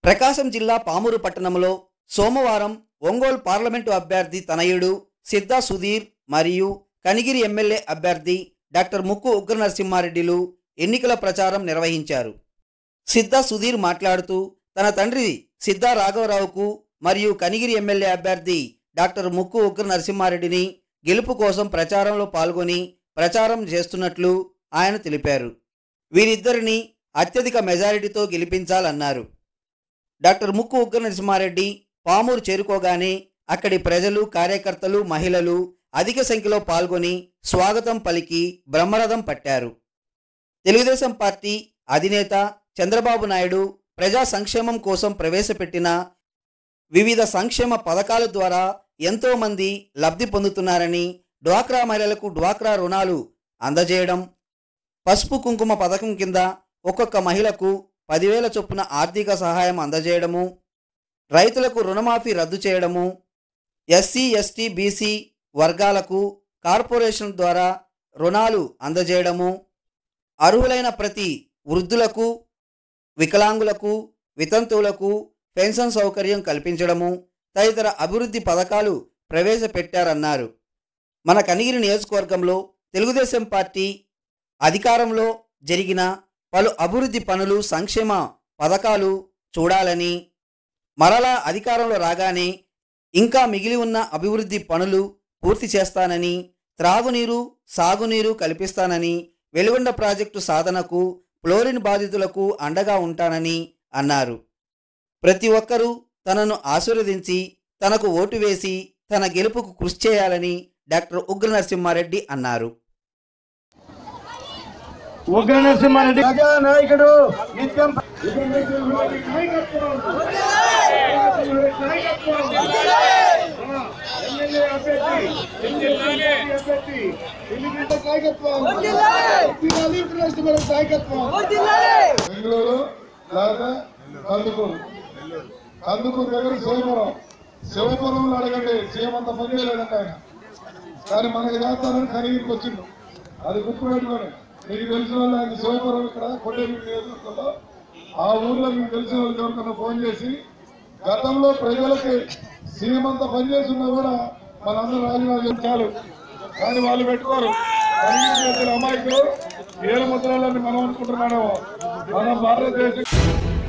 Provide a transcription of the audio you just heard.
ప్రకాశం జిల్లా పామూరు పట్టణంలో సోమవారం ఒంగోలు పార్లమెంటు అభ్యర్థి తనయుడు సిద్ధా సుధీర్ మరియు కనిగిరి ఎమ్మెల్యే అభ్యర్థి డాక్టర్ ముక్కు ఉగ్ర నరసింహారెడ్డిలు ఎన్నికల ప్రచారం నిర్వహించారు సిద్ధా సుధీర్ మాట్లాడుతూ తన తండ్రి సిద్ధా రాఘవరావుకు మరియు కనిగిరి ఎమ్మెల్యే అభ్యర్థి డాక్టర్ ముక్కు ఉగ్ర నరసింహారెడ్డిని గెలుపు కోసం ప్రచారంలో పాల్గొని ప్రచారం చేస్తున్నట్లు ఆయన తెలిపారు వీరిద్దరిని అత్యధిక మెజారిటీతో గెలిపించాలన్నారు డాక్టర్ ముక్కు ఉగ్ర నరసింహారెడ్డి పామూరు చేరుకోగానే అక్కడి ప్రజలు కార్యకర్తలు మహిళలు అధిక సంఖ్యలో పాల్గొని స్వాగతం పలికి బ్రహ్మరథం పట్టారు తెలుగుదేశం పార్టీ అధినేత చంద్రబాబు నాయుడు ప్రజా సంక్షేమం కోసం ప్రవేశపెట్టిన వివిధ సంక్షేమ పథకాల ద్వారా ఎంతో మంది లబ్ధి పొందుతున్నారని డ్వాక్రా మహిళలకు డ్వాక్రా రుణాలు అందజేయడం పసుపు కుంకుమ పథకం కింద ఒక్కొక్క మహిళకు పదివేల చొప్పున ఆర్థిక సహాయం అందజేయడము రైతులకు రుణమాఫీ రద్దు చేయడము ఎస్సీ ఎస్టీ బీసీ వర్గాలకు కార్పొరేషన్ ద్వారా రుణాలు అందజేయడము అర్హులైన ప్రతి వృద్ధులకు వికలాంగులకు వితంతువులకు పెన్షన్ సౌకర్యం కల్పించడము తదితర అభివృద్ధి పథకాలు ప్రవేశపెట్టారన్నారు మన కనిగిరి నియోజకవర్గంలో తెలుగుదేశం పార్టీ అధికారంలో జరిగిన పలు అభివృద్ధి పనులు సంక్షేమ పథకాలు చూడాలని మరలా అధికారంలో రాగానే ఇంకా మిగిలి ఉన్న అభివృద్ధి పనులు పూర్తి చేస్తానని త్రాగునీరు సాగునీరు కల్పిస్తానని వెలుగొండ ప్రాజెక్టు సాధనకు ఫ్లోరిన్ బాధితులకు అండగా ఉంటానని అన్నారు ప్రతి ఒక్కరూ తనను ఆశీర్వదించి తనకు ఓటు వేసి తన గెలుపుకు కృషి చేయాలని డాక్టర్ ఉగ్ర నరసింహారెడ్డి అన్నారు ఉగ్ర నరసింహారెడ్డి ప్రజా నాయకుడు నిత్యం బెంగళూరు లేదా కందుకూరు కందుకూరు దగ్గర శివపురం శివపురంలో అడగండి సీఎం అంత పని చేయలేదంట ఆయన కానీ మనకి చేస్తానని ఖరీదుకి వచ్చిండు అది గుర్తుపెట్టుకోండి మీకు తెలిసిన వాళ్ళు ఆయన శివపురం ఇక్కడ కొండేపల్లి నియోజకవర్గంలో ఆ ఊర్లో మీకు తెలిసిన వాళ్ళకి ఎవరికన్నా ఫోన్ చేసి గతంలో ప్రజలకి సీఎం అంతా పనిచేస్తున్నా కూడా మనందరూ రాజీనామా చేసి చాలు కానీ వాళ్ళు పెట్టుకోరు కలిగిన ప్రజల అమాయకులు ఏడు ముద్రలని మనం అనుకుంటున్నాడేమో మన భారతదేశం